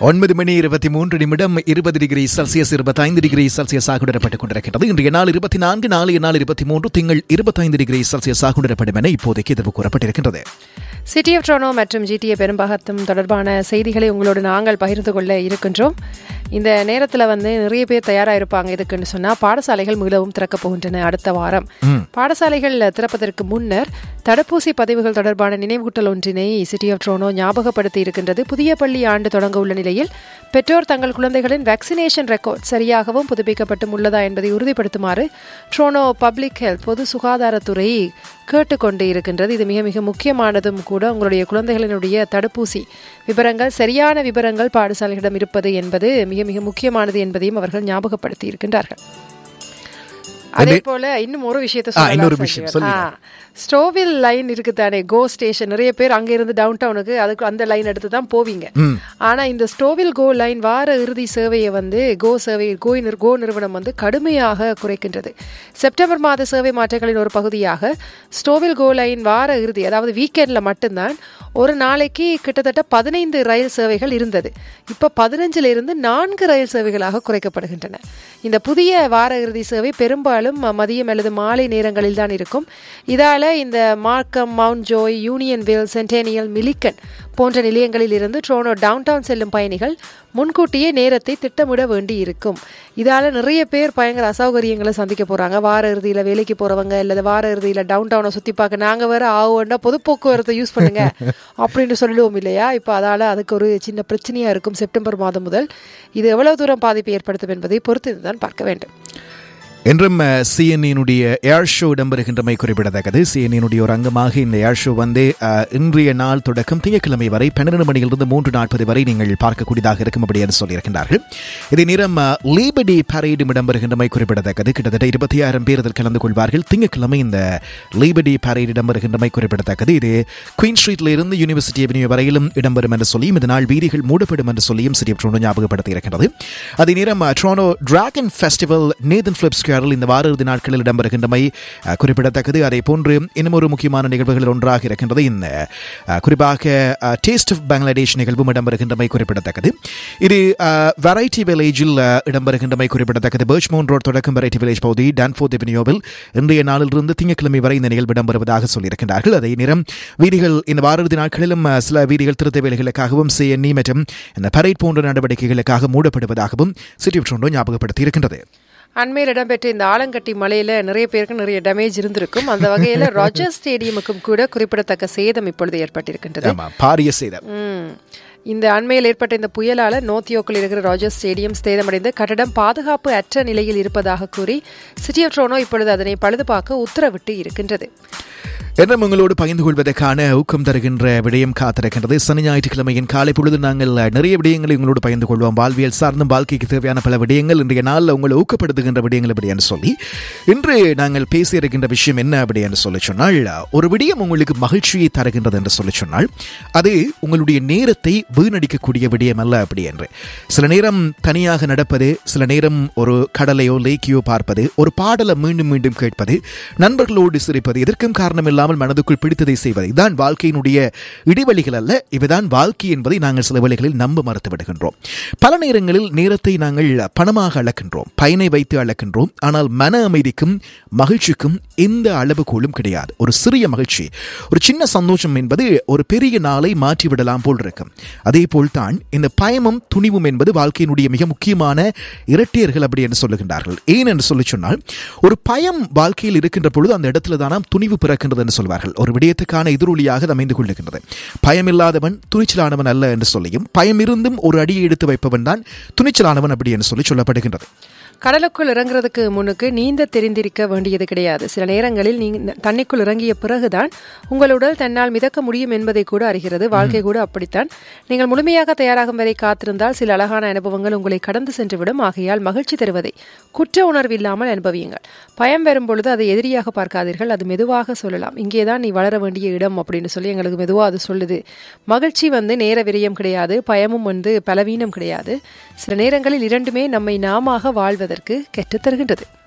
ஒன்பது மணி இருபத்தி மூன்று நிமிடம் இருபது டிகிரி செல்சியஸ் இருபத்தைந்து டிகிரி செல்சியஸாக உணரப்பட்டுக் கொண்டிருக்கிறது இன்றைய நாள் இருபத்தி நான்கு நாளைய நாள் இருபத்தி மூன்று திங்கள் இருபத்தைந்து டிகிரி செல்சியஸாக உணரப்படும் என இப்போதைக்கு எதிர்ப்பு கூறப்பட்டிருக்கின்றது சிட்டி ஆஃப் ட்ரோனோ மற்றும் ஜிடிஏ பெரும்பாகத்தும் தொடர்பான செய்திகளை உங்களோடு நாங்கள் பகிர்ந்து கொள்ள இருக்கின்றோம் இந்த நேரத்தில் வந்து நிறைய பேர் தயாராக இருப்பாங்க எதுக்குன்னு சொன்னால் பாடசாலைகள் மீளவும் திறக்கப் போகின்றன அடுத்த வாரம் பாடசாலைகள் திறப்பதற்கு முன்னர் தடுப்பூசி பதிவுகள் தொடர்பான நினைவூட்டல் ஒன்றினை சிட்டி ஆஃப் ட்ரோனோ ஞாபகப்படுத்தி இருக்கின்றது புதிய பள்ளி ஆண்டு தொடங்க உள்ள நிலையில் பெற்றோர் தங்கள் குழந்தைகளின் வேக்சினேஷன் ரெக்கார்ட் சரியாகவும் புதுப்பிக்கப்பட்டும் உள்ளதா என்பதை உறுதிப்படுத்துமாறு ட்ரோனோ பப்ளிக் ஹெல்த் பொது சுகாதாரத்துறை கேட்டுக்கொண்டு இருக்கின்றது இது மிக மிக முக்கியமானதும் கூட உங்களுடைய குழந்தைகளினுடைய தடுப்பூசி விவரங்கள் சரியான விவரங்கள் பாடசாலைகளிடம் இருப்பது என்பது மிக மிக முக்கியமானது என்பதையும் அவர்கள் ஞாபகப்படுத்தி இருக்கின்றார்கள் அதே போல இன்னும் ஒரு விஷயத்த ஆ, இன்னொரு விஷயம், சொல்லுங்க. ஸ்டோவில் லைன் இருக்கு தானே கோ ஸ்டேஷன் நிறைய பேர் அங்க இருந்து டவுன் டவுனுக்கு அதுக்கு அந்த லைன் எடுத்து தான் போவீங்க ஆனா இந்த ஸ்டோவில் கோ லைன் வார இறுதி சேவையை வந்து கோ சேவை கோ நிறு- கோ நிறுவனம் வந்து கடுமையாக குறைக்கின்றது செப்டம்பர் மாத சேவை மாற்றங்களின் ஒரு பகுதியாக ஸ்டோவில் கோ லைன் வார இறுதி அதாவது வீக்கெண்ட்ல மட்டும்தான் ஒரு நாளைக்கு கிட்டத்தட்ட பதினைந்து ரயில் சேவைகள் இருந்தது இப்போ பதினஞ்சுல இருந்து நான்கு ரயில் சேவைகளாக குறைக்கப்படுகின்றன இந்த புதிய வார இறுதி சேவை பெரும்பாலும் ம- மதியம் அல்லது மாலை நேரங்களில் தான் இருக்கும் இதால இந்த Markham Mount Joy Unionville Centennial Milliken போன்ற நிலையங்களில் இருந்து ட்ரோனோ டவுன் டவுன் செல்லும் பயணிகள் முன்கூட்டியே நேரத்தை திட்டமிட வேண்டி இருக்கும் இதால நிறைய பேர் பயங்கர அசௌகரியங்களை சந்திக்க போறாங்க வார இறுதியில வேலைக்கு போறவங்க அல்லது வார இறுதியில டவுன் டவுனை சுத்தி பார்க்க நாங்க வேற ஆவோண்டா பொது போக்குவரத்தை யூஸ் பண்ணுங்க அப்படின்னு சொல்லுவோம் இல்லையா இப்போ அதால அதுக்கு ஒரு சின்ன பிரச்சனையா இருக்கும் செப்டம்பர் மாதம் முதல் இது எவ்வளவு தூரம் பாதிப்பை ஏற்படுத்தும் என்பதை பொறுத்து தான் பார்க்க வேண்டும் என்றும் சிஎன்இனுடைய ஏர் ஷோ இடம்பெறுகின்றமை குறிப்பிடத்தக்கது சிஎன்இனுடைய ஒரு அங்கமாக இந்த ஏர் ஷோ வந்து அஹ், இன்றைய நாள் தொடக்கம் திங்கட்கிழமை வரை பன்னிரண்டு மணியிலிருந்து மூன்று நாற்பது வரை நீங்கள் பார்க்கக்கூடியதாக இருக்கும் அப்படி என்று சொல்லியிருக்கின்றார்கள் இதே நேரம் லீபடி பரேடும் இடம்பெறுகின்றமை குறிப்பிடத்தக்கது கிட்டத்தட்ட இருபத்தி ஆயிரம் பேர் இதில் கலந்து கொள்வார்கள் திங்கட்கிழமை இந்த லீபடி பரேடு இடம்பெறுகின்றமை குறிப்பிடத்தக்கது இது குயின் ஸ்ட்ரீட்ல இருந்து யூனிவர்சிட்டி அவென்யூ வரையிலும் இடம்பெறும் என்று சொல்லியும் இதனால் வீதிகள் மூடப்படும் என்று சொல்லியும் சிட்டி ட்ரோனோ ஞாபகப்படுத்தி இருக்கிறது அதே நேரம் Toronto dragon festival Nathan Philip ஸ்கொயரில் இந்த வார இறுதி நாட்களில் இடம்பெறுகின்றமை அஹ், குறிப்பிடத்தக்கது அதே போன்று இன்னும் ஒரு முக்கியமான நிகழ்வுகளில் ஒன்றாக இருக்கின்றது இந்த அஹ், குறிப்பாக டேஸ்ட் ஆஃப் பங்களாதேஷ் நிகழ்வும் இடம்பெறுகின்றமை குறிப்பிடத்தக்கது இது வெரைட்டி வில்லேஜில் இடம்பெறுகின்றமை குறிப்பிடத்தக்கது பர்ச்மோன் ரோட் தொடக்கம் வெரைட்டி வில்லேஜ் பகுதி டான்ஃபோர்த் எபினியோவில் இன்றைய நாளிலிருந்து திங்கட்கிழமை வரை இந்த நிகழ்வு இடம்பெறுவதாக சொல்லியிருக்கிறார்கள் அதே நேரம் வீதிகள் இந்த வார இறுதி நாட்களிலும் அஹ், சில வீதிகள் திருத்த வேலைகளுக்காகவும் சிஎன்இ மற்றும் இந்த பரேட் போன்ற நடவடிக்கைகளுக்காக மூடப்படுவதாகவும் சிட்டி ட்ரோண்டோ ஞாபகப்படுத்தி இருக்கின்றது அண்மையில் இடம்பெற்ற இந்த ஆலங்கட்டி மலையில நிறைய பேருக்கு நிறைய டேமேஜ் இருந்திருக்கும் அந்த வகையில ராஜர் ஸ்டேடியமுக்கும் கூட குறிப்பிடத்தக்க சேதம் இப்பொழுது ஏற்பட்டிருக்கின்றது ஆமா பாரிய சேதம் ம். இந்த அண்மையில் ஏற்பட்ட இந்த புயலால நோத்தியோக்கில் இருக்கிற ராஜர் ஸ்டேடியம் சேதமடைந்து கட்டடம் பாதுகாப்பு அற்ற நிலையில் இருப்பதாக கூறி சிட்டி ஆஃப் ட்ரோனோ இப்பொழுது அதனை பழுதுபார்க்க உத்தரவிட்டு இருக்கின்றது என்றும் உங்களோடு பகிர்ந்து கொள்வதற்கான ஊக்கம் தருகின்ற விடயம் காத்திருக்கின்றது சனி ஞாயிற்றுக்கிழமையின் காலை பொழுது நாங்கள் நிறைய விடயங்களை உங்களோடு பகிர்ந்து கொள்வோம் வாழ்வியல் சார்ந்தும் வாழ்க்கைக்கு தேவையான பல விடயங்கள் இன்றைய நாளில் உங்களை ஊக்கப்படுத்துகின்ற விடயங்கள் அப்படி என்று சொல்லி இன்று நாங்கள் பேசி இருக்கின்ற விஷயம் என்ன அப்படி என்று சொல்லி சொன்னால் ஒரு விடயம் உங்களுக்கு மகிழ்ச்சியை தருகின்றது என்று சொல்லி சொன்னால் அது உங்களுடைய நேரத்தை வீணடிக்கக்கூடிய விடயம் அல்ல அப்படி என்று சில நேரம் தனியாக நடப்பது சில நேரம் ஒரு கடலையோ லேக்கையோ பார்ப்பது ஒரு பாடலை மீண்டும் மீண்டும் கேட்பது நண்பர்களோடு சிரிப்பது இதற்கும் காரணம் இல்லாமல் மனதுக்குள் பிடித்ததை செய்வது இதுதான் வாழ்க்கையினுடைய இடைவெளிகள் அல்ல இவைதான் வாழ்க்கை என்பதை நாங்கள் சில வேளைகளில் நம்ப மறுத்து விடுகின்றோம் பல நேரங்களில் நேரத்தை நாங்கள் பணமாக அளக்கின்றோம் பயனை வைத்து அளக்கின்றோம் ஆனால் மன அமைதிக்கும் மகிழ்ச்சிக்கும் எந்த அளவுகோலும் கிடையாது ஒரு சிறிய மகிழ்ச்சி ஒரு சின்ன சந்தோஷம் என்பது ஒரு பெரிய நாளை மாற்றிவிடலாம் போல் இருக்கும் அதே போல்தான் இந்த பயமும் துணிவும் என்பது வாழ்க்கையினுடைய மிக முக்கியமான இரட்டையர்கள் அப்படி என்று சொல்லுகின்றார்கள் ஏன் என்று சொல்லி சொன்னால் ஒரு பயம் வாழ்க்கையில் இருக்கின்ற பொழுது அந்த இடத்துல தான் நாம் துணிவு பிறக்கின்றது என்று சொல்வார்கள் ஒரு விடயத்துக்கான எதிரொலியாக அது அமைந்து கொள்ளுகின்றது பயமில்லாதவன் துணிச்சலானவன் அல்ல என்று சொல்லியும் பயம் இருந்தும் ஒரு அடியை எடுத்து வைப்பவன் தான் துணிச்சலானவன் அப்படி என்று சொல்லி சொல்லப்படுகின்றது கடலுக்குள் இறங்குறதுக்கு முன்னுக்கு நீந்த தெரிந்திருக்க வேண்டியது கிடையாது சில நேரங்களில் நீங்க தண்ணிக்குள் இறங்கிய பிறகுதான் உங்கள் உடல் தன்னால் மிதக்க முடியும் என்பதை கூட அறிகிறது வாழ்க்கை கூட அப்படித்தான் நீங்கள் முழுமையாக தயாராகும் வரை காத்திருந்தால் சில அழகான அனுபவங்கள் உங்களை கடந்து சென்றுவிடும் ஆகையால் மகிழ்ச்சி தருவதை குற்ற உணர்வு இல்லாமல் அனுபவியுங்கள் பயம் வரும் பொழுது அதை எதிரியாக பார்க்காதீர்கள் அது மெதுவாக சொல்லலாம் இங்கேதான் நீ வளர வேண்டிய இடம் அப்படின்னு சொல்லி எங்களுக்கு மெதுவாக அது சொல்லுது மகிழ்ச்சி வந்து நேர விரயம் கிடையாது பயமும் வந்து பலவீனம் கிடையாது சில நேரங்களில் இரண்டுமே நம்மை நாமாக வாழ்வதற்கு கற்றுத்தருகின்றது